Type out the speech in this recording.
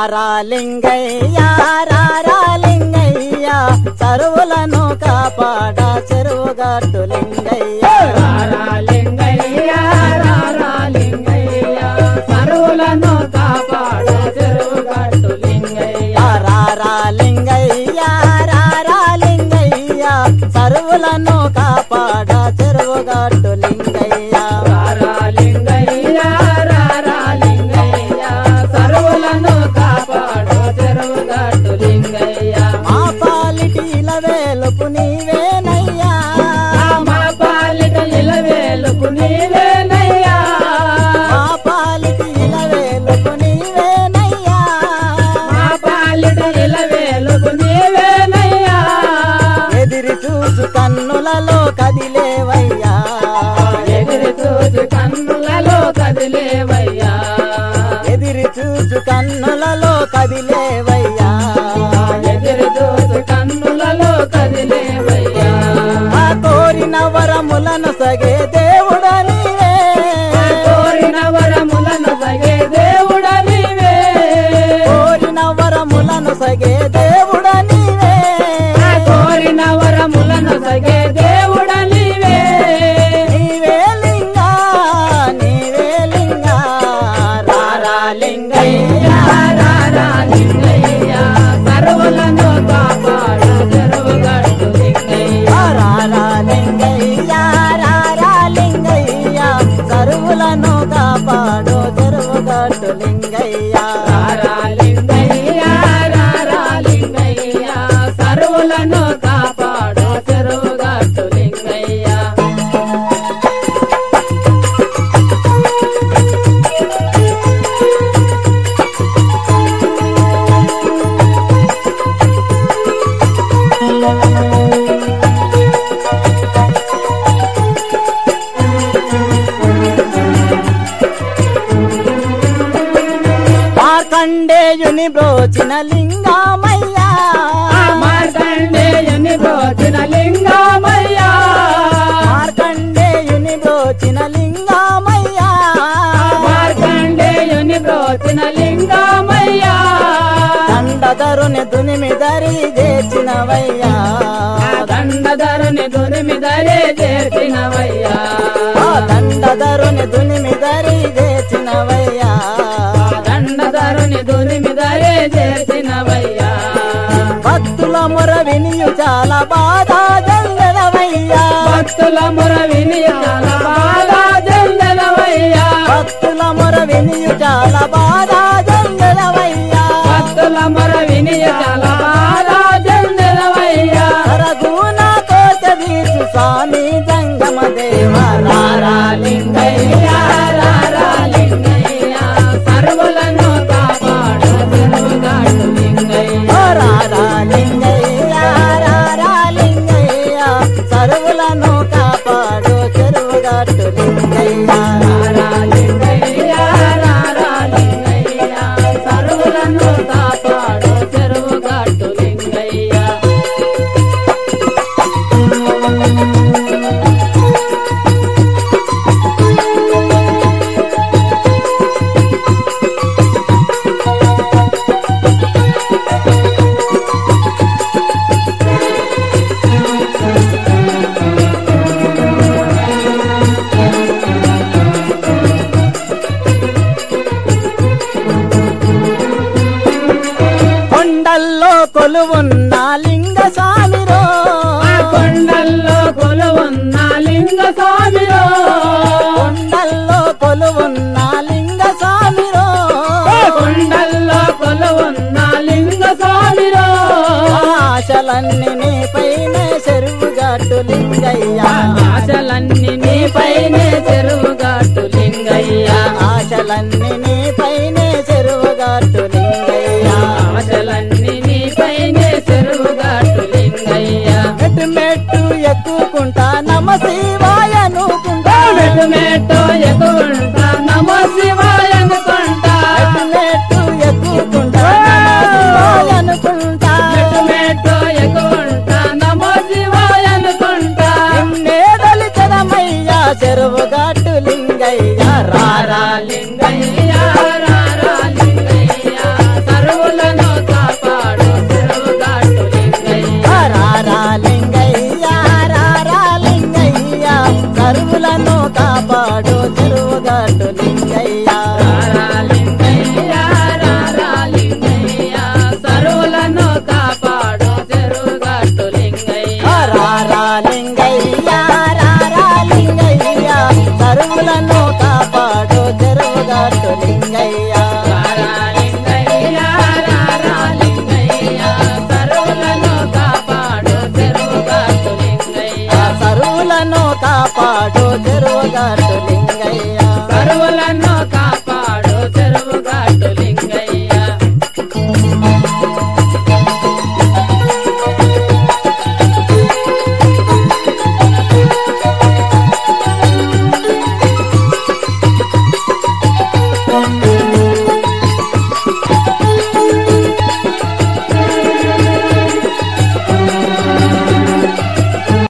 రారా లింగయ్య రారా లింగయ్య సరువులను కాపాడ చెరువు గట్టు లింగయ్య రారా లింగయ్య రారా లింగయ్య సరువులను కాపాడు చెరువు గట్టు లింగయ్య రారా లింగయ్య రారా లింగయ్య సరువులను కాపాడ చెరువు గట్టు లింగయ్య రారా లింగయ్య రారా లింగయ్య సరువులను కాపాడు చెరువు గట్టు లింగయ్య మా పాలిటీల వేలుపు నీవేనయ్యా మా పాలిట ఇలవేలుకు నీవేనయ్యా మా పాలిటీల వేలుపు నీవేనయ్యా మా పాలిట ఇలవేలుకు నీవేనయ్యా ఎదిరి చూసు కన్నులలో కదిలేవయ్యా ఎదురు చూసి కన్నులలో కదిలేవయ్యా ఎదిరి చూసు కన్నులలో కదిలేవయ్యా ఎదురు చూసి కన్నులలో కదిలేవయ్యా ఆ కోరిన వరములను సగే దేవుడ నీవే కోరిన వరములను సగే దేవుడ నీవే కోరిన వరములను సగే దేవుడ నీవే కోరిన వరములను సగే దేవుడ నీవే నీవే లింగా నీవే లింగా రారా లింగయ్య రారా లింగయ్య సర్వులను కాపాడు చెరువు గట్టు లింగయ్య రారా లింగయ్య రారా లింగయ్య సరువులను కాపాడు చెరువు గట్టు లింగయ్య రారా లింగయ్య రారా లింగయ్య సర్వులను కాపాడు చెరువు గట్టు లింగయ్య మార్కండేయుని బ్రోచిన లింగామయ్య మార్కండేయుని బ్రోచిన లింగమయ్య మార్కండేయుని బ్రోచిన లింగామయ్య మార్కండేయుని బ్రోచిన లింగమయ్య దండధరుని దునిమిదరి చేసినవయ్యా దండధరుని దునిమిదరే చేసినవయ్యా ఆ దండధరుని దునిమిదరి చేసినవయ్యా దండధరుని దునిమిదరే చేసినవయ్యా భక్తుల మొర వినియు చాలా బాధ జల్లెదవయ్యా భక్తుల ముర విని చాలా బాధ జల్లెలవయ్యా భక్తుల మొర వినియు చాలా బాధ జల్లెదవయ్యా భక్తుల ముర విని చాలా బాధ జల్లెలవయ్యా సరగుణ కోట వీసు స్వామి జంగమ దేవ రారా లింగయ్య రారా లింగయ్య సర్వులను కాపాడు చెరువుగాడు లింగయ్య ఓ రారా లింగయ్య రారా లింగయ్య సరువులను కాపాడు చెరువుగట్టు లింగయ్య రారా లింగయ్య రారా లింగయ్య సర్వులను కాపాడు చెరువుగాడు లింగయ్య కొండల్లో కొలువున్న లింగ స్వామిరో ఆ కొండల్లో కొలువున్న లింగ స్వామిలో కొండల్లో కొలువున్న లింగ స్వామిరో కొండల్లో కొలువున్న లింగ స్వామిలో ఆశలన్నీ నీపైన చెరువుగట్టు లింగయ్య ఆశలన్నీ నీపైనే చెరువుగాటు లింగయ్య ఆశలన్నీ నీపైన చెరువుగట్టు లింగయ్య ఆశలన్నీ నీపైనే చెరువుగాటు లింగయ్య మెట్టు మెట్టు ఎక్కుకుంటా నమ శివాయ అనుకుంటా మెట్టు మెట్టు ఎక్కుంటా నమ శివాయ అనుకుంటా మెట్టు మెట్టు ఎక్కుకుంటా నమ శివాయ అనుకుంటా మెట్టు మెట్టు ఎక్కుంటా నమ శివాయ అనుకుంటా నిన్నే దళితనమయ్యా చెరువుగట్టు లింగయ్య రారా లింగయ్య రారా లింగయ్య సర్వ కరువులను కాపాడు చెరువుగాటు లింగయ్య కరువులను కా